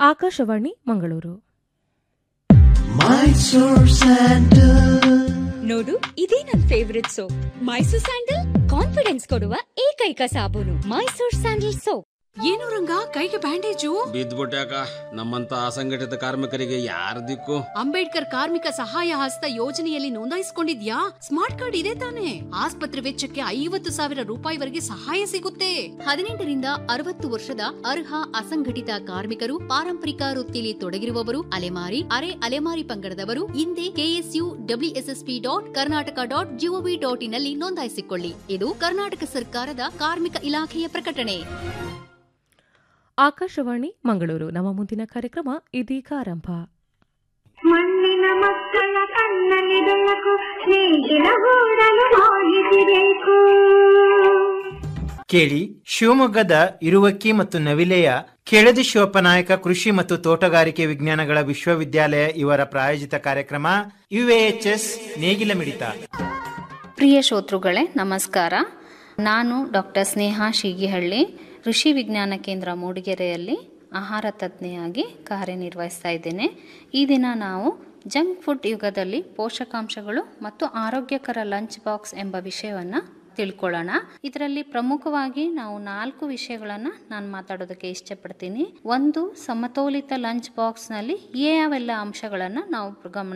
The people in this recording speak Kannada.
ಆಕಾಶವಾಣಿ ಮಂಗಳೂರು ನೋಡು ಇದೇ ನನ್ favourite soap Mysore sandal confidence ಕೊಡುವ ಏಕೈಕ ಸಾಬೂನು ಮೈಸೂರ್ ಸ್ಯಾಂಡಲ್ ಸೋಪ್ ಏನು ರಂಗ ಕೈಗೆ ಬ್ಯಾಂಡೇಜು ಬಿದ್ದ್ಬಿಟ್ಯಾಕ ನಮ್ಮಂತ ಅಸಂಘಟಿತ ಕಾರ್ಮಿಕರಿಗೆ ಯಾರ ದಿಕ್ಕು ಅಂಬೇಡ್ಕರ್ ಕಾರ್ಮಿಕ ಸಹಾಯ ಹಸ್ತ ಯೋಜನೆಯಲ್ಲಿ ನೋಂದಾಯಿಸಿಕೊಂಡಿದ್ಯಾ ಸ್ಮಾರ್ಟ್ ಕಾರ್ಡ್ ಇದೆ ತಾನೆ ಆಸ್ಪತ್ರೆ ವೆಚ್ಚಕ್ಕೆ ಐವತ್ತು ಸಾವಿರ ರೂಪಾಯಿವರೆಗೆ ಸಹಾಯ ಸಿಗುತ್ತೆ ಹದಿನೆಂಟರಿಂದ ಅರವತ್ತು ವರ್ಷದ ಅರ್ಹ ಅಸಂಘಟಿತ ಕಾರ್ಮಿಕರು ಪಾರಂಪರಿಕ ವೃತ್ತಿಲಿ ತೊಡಗಿರುವವರು ಅಲೆಮಾರಿ ಅರೆ ಅಲೆಮಾರಿ ಪಂಗಡದವರು ಹಿಂದೆ KSU WSSP dot Karnataka dot GOV dot ಇನ್ನಲ್ಲಿ ನೋಂದಾಯಿಸಿಕೊಳ್ಳಿ ಇದು ಕರ್ನಾಟಕ ಸರ್ಕಾರದ ಕಾರ್ಮಿಕ ಇಲಾಖೆಯ ಪ್ರಕಟಣೆ ಆಕಾಶವಾಣಿ ಮಂಗಳೂರು ನಮ್ಮ ಮುಂದಿನ ಕಾರ್ಯಕ್ರಮ ಇದೀಗ ಆರಂಭ ಮಣ್ಣಿನ ಮಕ್ಕಳ ಕಣ್ಣಲ್ಲಿ ಬೆಳಕು ಸ್ನೇಹಿತರ ಗೂಡಲು ಹೋಲಿಸಬೇಕು ಕೇಳಿ ಶಿವಮೊಗ್ಗದ ಇರುವಕ್ಕಿ ಮತ್ತು ನವಿಲೆಯ ಕೆಳದಿ ಶಿವಪ್ಪನಾಯಕ ಕೃಷಿ ಮತ್ತು ತೋಟಗಾರಿಕೆ ವಿಜ್ಞಾನಗಳ ವಿಶ್ವವಿದ್ಯಾಲಯ ಇವರ ಪ್ರಾಯೋಜಿತ ಕಾರ್ಯಕ್ರಮ ಯುಎಎಚ್ಎಸ್ ನೇಗಿಲ ಮಿಡಿತ ಪ್ರಿಯ ಶ್ರೋತೃಗಳೇ ನಮಸ್ಕಾರ ನಾನು ಡಾಕ್ಟರ್ ಸ್ನೇಹಾ ಶೀಗಿಹಳ್ಳಿ ಕೃಷಿ ವಿಜ್ಞಾನ ಕೇಂದ್ರ ಮೂಡಿಗೆರೆಯಲ್ಲಿ ಆಹಾರ ತಜ್ಞೆಯಾಗಿ ಕಾರ್ಯನಿರ್ವಹಿಸ್ತಾ ಇದ್ದೇನೆ ಈ ದಿನ ನಾವು ಜಂಕ್ ಫುಡ್ ಯುಗದಲ್ಲಿ ಪೋಷಕಾಂಶಗಳು ಮತ್ತು ಆರೋಗ್ಯಕರ ಲಂಚ್ ಬಾಕ್ಸ್ ಎಂಬ ವಿಷಯವನ್ನು ತಿಳ್ಕೊಳ್ಳೋಣ ಇದರಲ್ಲಿ ಪ್ರಮುಖವಾಗಿ ನಾವು ನಾಲ್ಕು ವಿಷಯಗಳನ್ನು ನಾನು ಮಾತಾಡೋದಕ್ಕೆ ಇಷ್ಟಪಡ್ತೀನಿ ಒಂದು ಸಮತೋಲಿತ ಲಂಚ್ ಬಾಕ್ಸ್ನಲ್ಲಿ ಯಾವೆಲ್ಲ ಅಂಶಗಳನ್ನು ನಾವು ಗಮನ